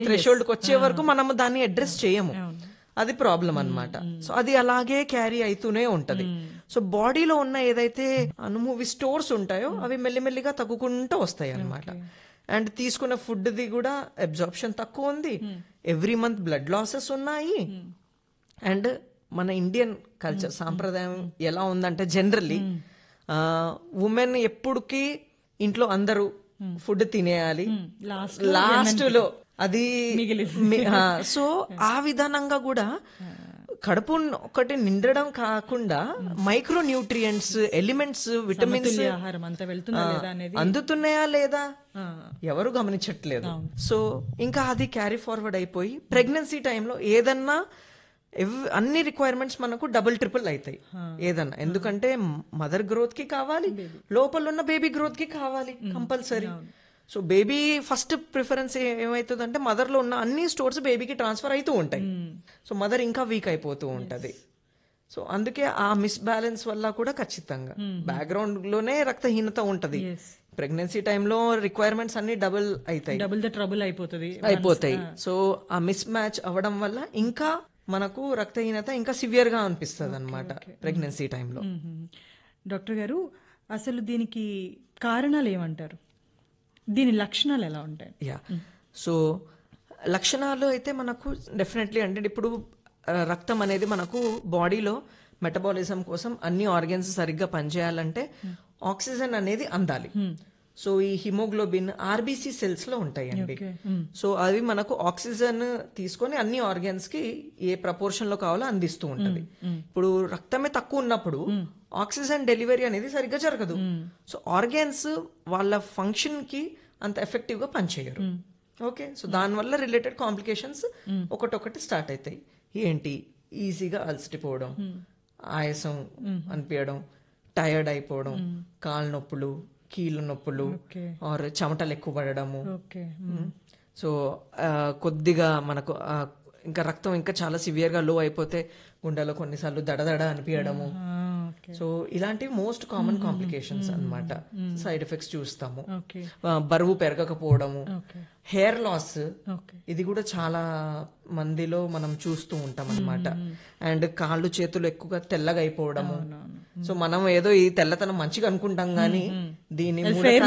Threshold కి వచ్చే వరకు మనము దాన్ని అడ్రస్ చేయము అది ప్రాబ్లం అన్నమాట సో అది అలాగే క్యారీ అవుతూనే ఉంటది సో బాడీలో ఉన్న ఏదైతే అనుమూవి స్టోర్స్ ఉంటాయో అవి మెల్లిమెల్లిగా తగ్గుకుంటూ వస్తాయి అన్నమాట అండ్ తీసుకున్న ఫుడ్ ది కూడా అబ్జార్ప్షన్ తక్కువ ఉంది ఎవ్రీ మంత్ బ్లడ్ లాసెస్ ఉన్నాయి అండ్ మన ఇండియన్ కల్చర్ సాంప్రదాయం ఎలా ఉందంటే జనరల్లీ ఉమెన్ ఎప్పుడుకి ఇంట్లో అందరూ ఫుడ్ తినేయాలి Last లాస్ట్ లో అది మీ- ఆ, సో ఆ విధానంగా కూడా కడుపు ఒకటి నిండడం కాకుండా మైక్రో న్యూట్రియంట్స్ ఎలిమెంట్స్ విటమిన్స్ సమతుల్య ఆహారం అంతా వెళ్తుందా లేదా అనేది అందుతున్నాయా లేదా ఆ, ఎవరు గమనించట్లేదు సో ఇంకా అది క్యారీ ఫార్వర్డ్ అయిపోయి ప్రెగ్నెన్సీ టైంలో ఏదన్నా ఎవ్- అన్ని రిక్వైర్మెంట్స్ మనకు డబుల్ ట్రిపుల్ అవుతాయి ఏదన్నా ఎందుకంటే మదర్ గ్రోత్ కి కావాలి లోపల ఉన్న బేబీ గ్రోత్ కి కావాలి compulsory so baby first preference ఏమవుతుంది అంటే మదర్ లో ఉన్న అన్ని స్టోర్స్ బేబీకి ట్రాన్స్ఫర్ అవుతూ ఉంటాయి సో మదర్ ఇంకా వీక్ అయిపోతూ ఉంటది సో అందుకే ఆ మిస్ బ్యాలెన్స్ వల్ల కూడా ఖచ్చితంగా బ్యాక్గ్రౌండ్ లోనే రక్తహీనత ఉంటది ప్రెగ్నెన్సీ టైంలో రిక్వైర్మెంట్స్ అన్ని డబుల్ అవుతాయి డబుల్ ద ట్రబుల్ అయిపోతుంది అయిపోతాయి సో ఆ మిస్ మ్యాచ్ అవ్వడం వల్ల ఇంకా మనకు రక్తహీనత ఇంకా సివియర్ గా అనిపిస్తుంది అనమాట ప్రెగ్నెన్సీ టైంలో మ్మ్. డాక్టర్ గారు అసలు దీనికి కారణాలు ఏమంటారు దీని లక్షణాలు ఎలా ఉంటాయి యా సో లక్షణాలు అయితే మనకు డెఫినెట్లీ అంటే ఇప్పుడు ఆ, రక్తం అనేది మనకు బాడీలో మెటబాలిజం కోసం అన్ని ఆర్గన్స్ సరిగ్గా పనిచేయాలంటే ఆక్సిజన్ అనేది అందాలి సో ఈ హిమోగ్లోబిన్ ఆర్బీసీ సెల్స్ లో ఉంటాయండి సో అవి మనకు ఆక్సిజన్ తీసుకొని అన్ని ఆర్గన్స్ కి ఏ ప్రపోర్షన్ లో కావాలో అందిస్తూ ఉంటది ఇప్పుడు రక్తమే తక్కువ ఉన్నప్పుడు ఆక్సిజన్ డెలివరీ అనేది సరిగ్గా జరగదు సో ఆర్గాన్స్ వాళ్ళ ఫంక్షన్ కి అంత ఎఫెక్టివ్ గా పనిచేయరు ఓకే సో దానివల్ల రిలేటెడ్ కాంప్లికేషన్స్ ఒకటొకటి స్టార్ట్ అవుతాయి ఏంటి ఈజీగా అలసిపోవడం ఆయాసం అనిపించడం టైర్డ్ అయిపోవడం కాళ్ళ నొప్పులు కీళ్ళ నొప్పులు ఓకే ఆర్ చెమటలు ఎక్కువ పడడము ఓకే సో ఆ, కొద్దిగా మనకు ఆ, ఇంకా రక్తం ఇంకా చాలా సివియర్ గా లో అయిపోతే గుండెలో కొన్నిసార్లు దడదడ అనిపించడము ఓకే సో ఇలాంటివి మోస్ట్ కామన్ కాంప్లికేషన్స్ అన్నమాట సైడ్ ఎఫెక్ట్స్ చూస్తాము ఓకే ఆ, బరువు పెరగకపోవడము ఓకే హెయిర్ లాస్ ఓకే ఇది కూడా చాలా మందిలో మనం చూస్తూ ఉంటాం అన్నమాట అండ్ కాళ్ళు చేతులు ఎక్కువగా తెల్లగా అయిపోవడము సో మనం ఏదో ఈ తెల్లతనం మంచిగా అనుకుంటాం గానీ దీని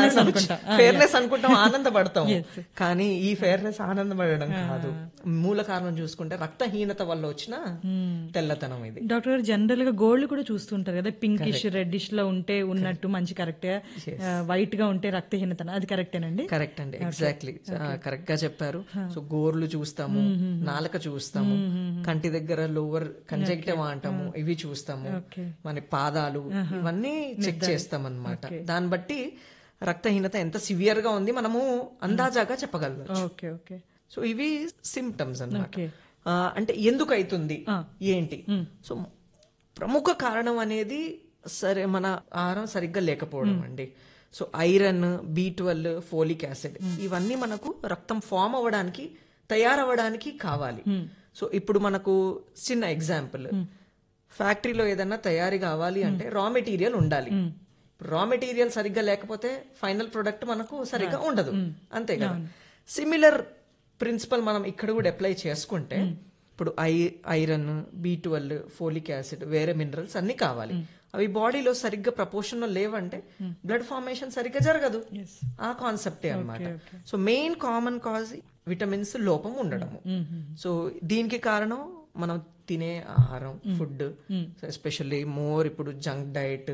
ఫేర్నెస్ అనుకుంటాం ఆనందపడతాం కానీ ఈ ఫేర్నెస్ ఆనందపడడం కాదు మూల కారణం చూసుకుంటే రక్తహీనత వల్ల వచ్చిన తెల్లతనం ఇది డాక్టర్ గారు జనరల్ గా గోల్డ్ కూడా చూస్తుంటారు కదా పింకిష్ రెడ్డిష్ లో ఉంటే ఉన్నట్టు మంచి కరెక్ట్ వైట్ గా ఉంటే రక్తహీనత అది కరెక్టేనండి కరెక్ట్ అండి ఎగ్జాక్ట్లీ కరెక్ట్ గా చెప్పారు సో గోర్లు చూస్తాము నాలుక చూస్తాము కంటి దగ్గర లోవర్ కంజెక్టివ్ అంటాము ఇవి చూస్తాము ఓకే మన పాదాలు ఇవన్నీ చెక్ చేస్తాం అన్నమాట దాన్ని బట్టి రక్తహీనత ఎంత సివియర్ గా ఉంది మనము అందాజాగా చెప్పగలం ఓకే ఓకే సో ఇవి సిమ్టమ్స్ అన్నమాట ఓకే ఆ, అంటే ఎందుకు అవుతుంది ఏంటి సో ప్రముఖ కారణం అనేది సరే మన ఆహారం సరిగ్గా లేకపోవడం అండి so iron B twelve folic acid ఇవన్నీ మనకు రక్తం ఫామ్ అవ్వడానికి తయారవ్వడానికి కావాలి సో ఇప్పుడు మనకు చిన్న ఎగ్జాంపుల్ ఫ్యాక్టరీలో ఏదైనా తయారీ కావాలి అంటే రా మెటీరియల్ ఉండాలి రా మెటీరియల్ సరిగ్గా లేకపోతే ఫైనల్ ప్రొడక్ట్ మనకు సరిగ్గా ఉండదు అంతే కదా సిమిలర్ ప్రిన్సిపల్ మనం ఇక్కడ కూడా అప్లై చేసుకుంటే ఇప్పుడు I iron B twelve folic acid వేరే మినరల్స్ అన్ని కావాలి అవి బాడీలో సరిగ్గా ప్రపోర్షన్ లో లేవంటే బ్లడ్ ఫార్మేషన్ సరిగ్గా జరగదు ఆ కాన్సెప్టే అన్నమాట so main common cause vitamins లోపం ఉండడము సో దీనికి కారణం మనం తినే ఆహారం ఫుడ్ ఎస్పెషల్లీ మోర్ ఇప్పుడు జంక్ డైట్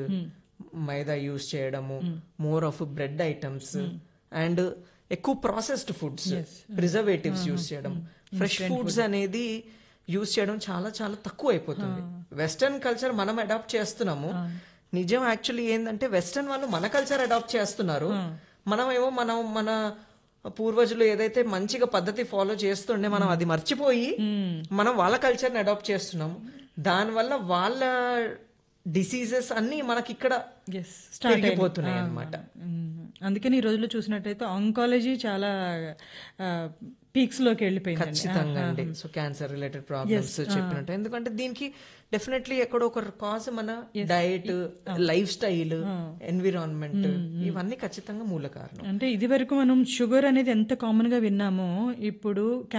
మైదా యూస్ చేయడము more of bread items and ఎక్కువ ప్రాసెస్డ్ ఫుడ్స్ ప్రిజర్వేటివ్స్ యూస్ చేయడం ఫ్రెష్ ఫుడ్స్ అనేది యూస్ చేయడం చాలా చాలా తక్కువ అయిపోతుంది వెస్టర్న్ కల్చర్ మనం అడాప్ట్ చేస్తున్నాము నిజం యాక్చువల్లీ ఏంటంటే వెస్టర్న్ వాళ్ళు మన కల్చర్ అడాప్ట్ చేస్తున్నారు మనం ఏమో మనం మన పూర్వజులు ఏదైతే మంచిగా పద్ధతి ఫాలో చేస్తుండే మనం అది మర్చిపోయి మనం వాళ్ళ కల్చర్ ని అడాప్ట్ చేస్తున్నాము దానివల్ల వాళ్ళ డిసీజెస్ అన్ని మనకి ఇక్కడ ఎస్ స్టార్ట్ పెరిగిపోతున్నాయి అన్నమాట అందుకని ఈ రోజుల్లో చూసినట్టయితే ఆంకాలజీ చాలా ఆ, పీక్స్ లోకి వెళ్ళిపోయింది ఖచ్చితంగా అండి సో క్యాన్సర్ రిలేటెడ్ ప్రాబ్లమ్స్ చెప్పినట్టు ఎందుకంటే దీనికి డెఫినెట్లీ ఎక్కడో ఒక కాజ్ మన డైట్ లైఫ్ స్టైల్ ఎన్విరాన్మెంట్ ఇవన్నీ ఖచ్చితంగా మూల కారణం అంటే ఇది వరకు మనం షుగర్ అనేది ఎంత కామన్ గా విన్నామో ఇప్పుడు